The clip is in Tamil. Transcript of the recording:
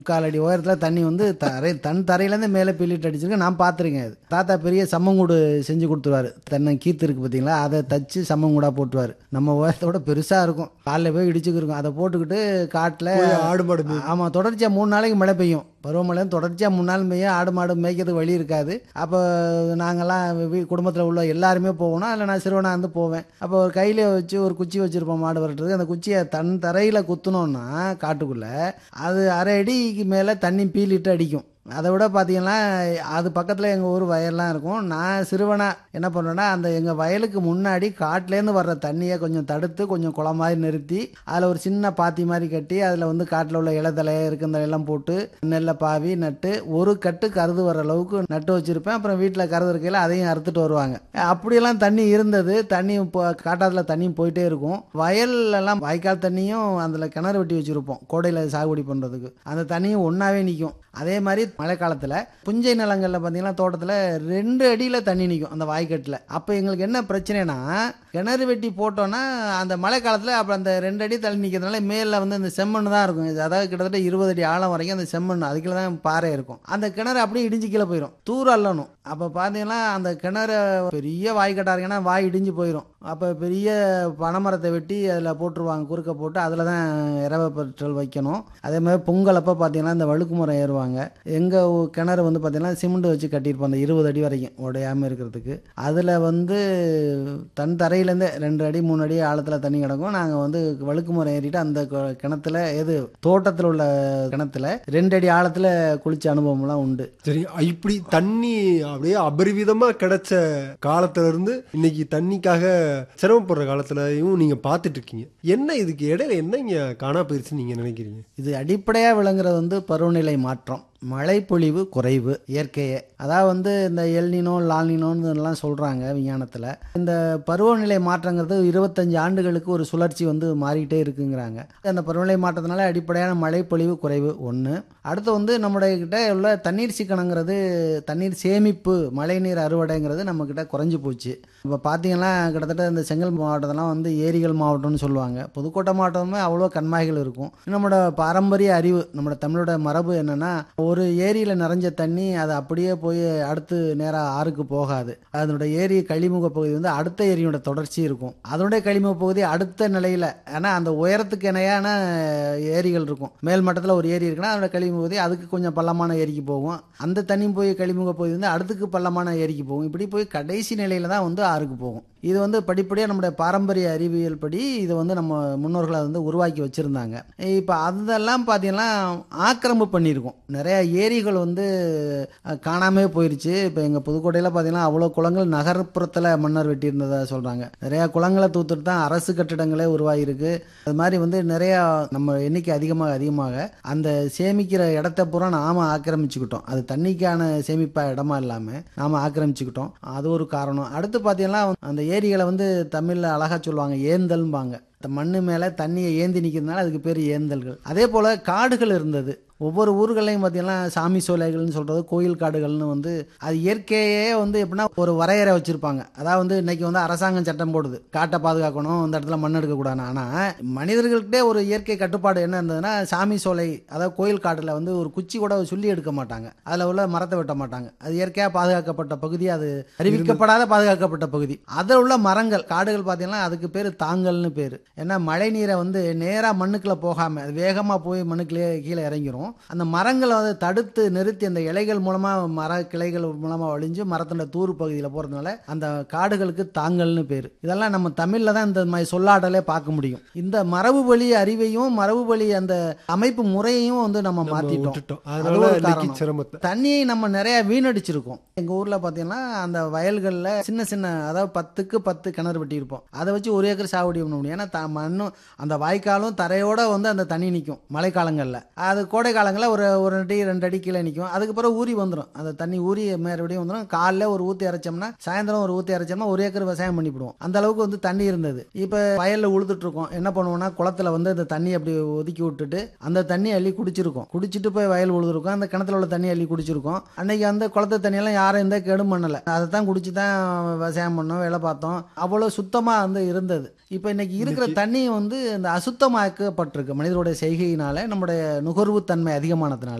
முக்கால் அடி உயரத்தில் தண்ணி வந்து தரை தன் தரையிலேருந்து மேலே பில்லிட்டு அடிச்சிருக்கு நான் பார்த்துருக்கேன் அது தாத்தா பெரிய சம்மங்கூடு செஞ்சு கொடுத்துருவாரு தென்னை கீத்து இருக்கு பார்த்தீங்களா அதை தச்சு சம்மங்கூடாக போட்டுருவாரு நம்ம உயரத்தோட பெருசாக இருக்கும் காலைல போய் இடிச்சுக்கிருக்கும் அதை போட்டுக்கிட்டு காட்டில் போய் ஆடு மாடு மேய் ஆமாம் தொடர்ச்சியாக மூணு நாளைக்கு மழை பெய்யும் பருவமழை தொடர்ச்சியாக மூணு நாள் பெய்யும் ஆடு மாடு மேய்க்கிறதுக்கு வழி இருக்காது அப்போ நாங்கள்லாம் குடும்பத்தில் உள்ள எல்லாருமே போகணும் அதில் நான் சிறுவனாக இருந்து போவேன் அப்போ ஒரு கையில வச்சு ஒரு குச்சி வச்சுருப்போம் மாடு வரட்டுறதுக்கு அந்த குச்சியை தன் தரையில் குத்துனோன்னா காட்டுக்குள்ளே அது அரை அடிக்கு மேலே தண்ணி பீலிட்டு அடிக்கும் அதை விட பார்த்தீங்கன்னா அது பக்கத்தில் எங்கள் ஊர் வயல்லாம் இருக்கும் நான் சிறுவனா என்ன பண்ணுவேன்னா அந்த எங்கள் வயலுக்கு முன்னாடி காட்டிலேருந்து வர்ற தண்ணியை கொஞ்சம் தடுத்து கொஞ்சம் குளம் மாதிரி நிறுத்தி அதில் ஒரு சின்ன பாத்தி மாதிரி கட்டி அதில் வந்து காட்டில் உள்ள இலத்தலை இருக்கிற எல்லாம் போட்டு நெல்லை பாவி நட்டு ஒரு கட்டு கருது வர அளவுக்கு நட்டு வச்சுருப்பேன் அப்புறம் வீட்டில் கருது இருக்கையில் அதையும் அறுத்துட்டு வருவாங்க அப்படியெல்லாம் தண்ணி இருந்தது தண்ணி இப்போ காட்டாத்தில் தண்ணியும் போயிட்டே இருக்கும் வயல்லலாம் வாய்க்கால் தண்ணியும் அதில் கிணறு வெட்டி வச்சுருப்போம் கோடையில் சாகுபடி பண்ணுறதுக்கு அந்த தண்ணியும் ஒன்றாவே நிற்கும் அதே மாதிரி மழை காலத்தில் புஞ்சை நிலங்களில் பார்த்தீங்கன்னா தோட்டத்தில் ரெண்டு அடியில் தண்ணி நிற்கும் அந்த வாய்க்கட்டில் அப்போ எங்களுக்கு என்ன பிரச்சனைனா கிணறு வெட்டி போட்டோன்னா அந்த மழை காலத்தில் அப்புறம் அந்த ரெண்டு அடி தள்ளி நிற்கிறதுனால மேலே வந்து அந்த செம்மண் தான் இருக்கும் இது அதாவது கிட்டத்தட்ட இருபது அடி ஆழம் வரைக்கும் அந்த செம்மண் அதுக்குள்ள தான் பாறை இருக்கும் அந்த கிணறு அப்படியே இடிஞ்சு கீழே போயிடும் தூர் அள்ளணும் அப்போ பார்த்தீங்கன்னா அந்த கிணறு பெரிய வாய்க்கட்டாக இருக்குன்னா வாய் இடிஞ்சு போயிடும் அப்போ பெரிய பனைமரத்தை வெட்டி அதில் போட்டுருவாங்க குறுக்க போட்டு அதில் தான் இரவ பெட்ரோல் வைக்கணும் அதே மாதிரி பொங்கல் அப்போ பார்த்தீங்கன்னா இந்த வழுக்கு மரம் ஏறுவாங்க எங்கள் கிணறு வந்து பார்த்தீங்கன்னா சிமெண்ட் வச்சு கட்டியிருப்போம் அந்த இருபது அடி வரைக்கும் உடையாமல் இருக்கிறதுக்கு அதில் வந்து தன் தரையிலேருந்தே ரெண்டு அடி மூணு அடி ஆழத்தில் தண்ணி கிடக்கும் நாங்கள் வந்து வழுக்கு மரம் ஏறிட்டு அந்த கு- கிணத்துல எது தோட்டத்தில் உள்ள கிணத்துல ரெண்டு அடி ஆழத்தில் குளிச்ச அனுபவம்லாம் உண்டு சரி இப்படி தண்ணி அப்படியே அபரிவிதமா கிடைச்ச காலத்துல இருந்து இன்னைக்கு தண்ணிக்காக சிரமப்படுற காலத்துலயும் நீங்க பார்த்துட்டு இருக்கீங்க என்ன இதுக்கு இடையில என்ன இங்க காணா போயிருச்சுன்னு நீங்க நினைக்கிறீங்க இது அடிப்படையாக விளங்குறது வந்து பருவநிலை மாற்றம் மழைப்பொழிவு குறைவு இயற்கையே அதாவது வந்து இந்த எல்னினோ லால்னினோன்னு எல்லாம் சொல்கிறாங்க விஞ்ஞானத்தில் இந்த பருவநிலை மாற்றங்கிறது இருபத்தஞ்சு ஆண்டுகளுக்கு ஒரு சுழற்சி வந்து மாறிக்கிட்டே இருக்குங்கிறாங்க அந்த பருவநிலை மாற்றத்தினால அடிப்படையான மழைப்பொழிவு குறைவு ஒன்று அடுத்து வந்து நம்முடைய கிட்ட உள்ள தண்ணீர் சிக்கனங்கிறது தண்ணீர் சேமிப்பு மழைநீர் அறுவடைங்கிறது நம்மக்கிட்ட குறைஞ்சு போச்சு இப்போ பார்த்தீங்கன்னா கிட்டத்தட்ட இந்த செங்கல் மாவட்டத்தெல்லாம் வந்து ஏரிகள் மாவட்டம்னு சொல்லுவாங்க புதுக்கோட்டை மாவட்டமே அவ்வளோ கண்மாய்கள் இருக்கும் நம்மளோட பாரம்பரிய அறிவு நம்மளோட தமிழோட மரபு என்னன்னா ஒரு ஏரியில் நிறைஞ்ச தண்ணி அது அப்படியே போய் அடுத்து நேராக ஆறுக்கு போகாது அதனுடைய ஏரி கழிமுக பகுதி வந்து அடுத்த ஏரியோட தொடர்ச்சி இருக்கும் அதனுடைய கழிமுக பகுதி அடுத்த நிலையில் ஏன்னா அந்த உயரத்துக்கு இணையான ஏரிகள் இருக்கும் மேல் மட்டத்தில் ஒரு ஏரி இருக்குன்னா அதோட கழிமுக பகுதி அதுக்கு கொஞ்சம் பள்ளமான ஏரிக்கு போகும் அந்த தண்ணி போய் கழிமுக பகுதி வந்து அடுத்துக்கு பள்ளமான ஏரிக்கு போகும் இப்படி போய் கடைசி நிலையில தான் வந்து ஆறுக்கு போகும் இது வந்து படிப்படியாக நம்முடைய பாரம்பரிய அறிவியல் படி இதை வந்து நம்ம முன்னோர்கள் அதை வந்து உருவாக்கி வச்சுருந்தாங்க இப்போ அதெல்லாம் பார்த்தீங்கன்னா ஆக்கிரமிப்பு பண்ணியிருக்கோம் நிறைய ஏரிகள் வந்து அஹ், காணாமே போயிருச்சு இப்போ எங்கள் புதுக்கோட்டையில் பார்த்தீங்கன்னா அவ்வளோ குளங்கள் நகர்ப்புறத்தில் மன்னர் வெட்டியிருந்ததா சொல்கிறாங்க நிறையா குளங்களை தூத்துட்டு தான் அரசு கட்டிடங்களே உருவாகிருக்கு அது மாதிரி வந்து நிறையா நம்ம எண்ணிக்கை அதிகமாக அதிகமாக அந்த சேமிக்கிற இடத்த பூரா நாம ஆக்கிரமிச்சுக்கிட்டோம் அது தண்ணிக்கான சேமிப்பா இடமா இல்லாமல் நாம ஆக்கிரமிச்சுக்கிட்டோம் அது ஒரு காரணம் அடுத்து பார்த்தீங்கன்னா அந்த ஏரிகளை வந்து தமிழில் அழகா சொல்லுவாங்க ஏந்தல்பாங்க இந்த மண்ணு மேலே தண்ணியை ஏந்தி நிற்கிறதுனால அதுக்கு பேர் ஏந்தல்கள் அதே போல் காடுகள் இருந்தது ஒவ்வொரு ஊர்களையும் பார்த்தீங்கன்னா சாமி சோலைகள்னு சொல்கிறது கோயில் காடுகள்னு வந்து அது இயற்கையே வந்து எப்படின்னா ஒரு வரையறை வச்சுருப்பாங்க அதாவது வந்து இன்னைக்கு வந்து அரசாங்கம் சட்டம் போடுது காட்டை பாதுகாக்கணும் இந்த இடத்துல மண் எடுக்கக்கூடாது ஆனால் மனிதர்கள்கிட்டே ஒரு இயற்கை கட்டுப்பாடு என்ன இருந்ததுன்னா சாமி சோலை அதாவது கோயில் காட்டில் வந்து ஒரு குச்சி கூட சொல்லி எடுக்க மாட்டாங்க அதில் உள்ள மரத்தை வெட்ட மாட்டாங்க அது இயற்கையாக பாதுகாக்கப்பட்ட பகுதி அது அறிவிக்கப்படாத பாதுகாக்கப்பட்ட பகுதி அதில் உள்ள மரங்கள் காடுகள் பார்த்தீங்கன்னா அதுக்கு பேர் தாங்கல்னு பேர் ஏன்னா மழை நீரை வந்து நேராக மண்ணுக்குள்ளே போகாமல் அது வேகமாக போய் மண்ணுக்குள்ளே கீழே இறங்கிரும் அந்த மரங்களை வந்து தடுத்து நிறுத்தி அந்த இலைகள் மூலமாக மர கிளைகள் மூலமாக வழிஞ்சு மரத்தோட தூர் பகுதியில் போகிறதுனால அந்த காடுகளுக்கு தாங்கல்னு பேர் இதெல்லாம் நம்ம தமிழில் தான் இந்த மாதிரி சொல்லாடலே பார்க்க முடியும் இந்த மரபு வழி அறிவையும் மரபு வழி அந்த அமைப்பு முறையையும் வந்து நம்ம மாற்றிட்டோம் விட்டுட்டோம் அது அதனால ஒரு இன்னைக்கு காரணம். சிரமத்தை தண்ணியை நம்ம நிறைய வீணடிச்சிருக்கோம் எங்க ஊர்ல பாத்தீங்கன்னா அந்த வயல்கள்ல சின்ன சின்ன அதாவது பத்துக்கு பத்து கிணறு வெட்டியிருப்போம் அதை வச்சு ஒரு ஏக்கர் சாகுபடி பண்ண முடியும் ஏன்னா த- மண்ணும் அந்த வாய்க்காலும் தரையோட வந்து அந்த தண்ணி நிற்கும் மழைக்காலங்கள்ல அது கோடை காலங்களில் ஒரு ஒரு அடி ரெண்டு அடி கீழே நிற்கும் அதுக்கு பிறகு ஊறி வந்துடும் அந்த தண்ணி ஊறி மறுபடியும் வந்துடும் காலைல ஒரு ஊற்றி இறைச்சோம்னா சாயந்தரம் ஒரு ஊற்றி இறைச்சோம்னா ஒரு ஏக்கர் விவசாயம் பண்ணிவிடுவோம் அந்த அளவுக்கு வந்து தண்ணி இருந்தது இப்போ வயல்ல உழுதுட்டு இருக்கோம் என்ன பண்ணுவோம்னா குளத்துல வந்து அந்த தண்ணி அப்படி ஒதுக்கி விட்டுட்டு அந்த தண்ணி அள்ளி குடிச்சிருக்கோம் குடிச்சிட்டு போய் வயல் உழுதுருக்கோம் அந்த கிணத்துல உள்ள தண்ணி அள்ளி குடிச்சிருக்கோம் அன்னைக்கு அந்த குளத்து தண்ணியெல்லாம் யாரும் எந்த கெடும் பண்ணல அதை தான் குடிச்சு தான் விவசாயம் பண்ணோம் வேலை பார்த்தோம் அவ்வளோ சுத்தமா வந்து இருந்தது இப்போ இன்னைக்கு இருக்கிற தண்ணி வந்து இந்த அசுத்தமாக்கப்பட்டிருக்கு மனிதனுடைய செய்கையினால நம்முடைய நுகர்வு தன்மை ஈரத்தன்மை அதிகமானதுனால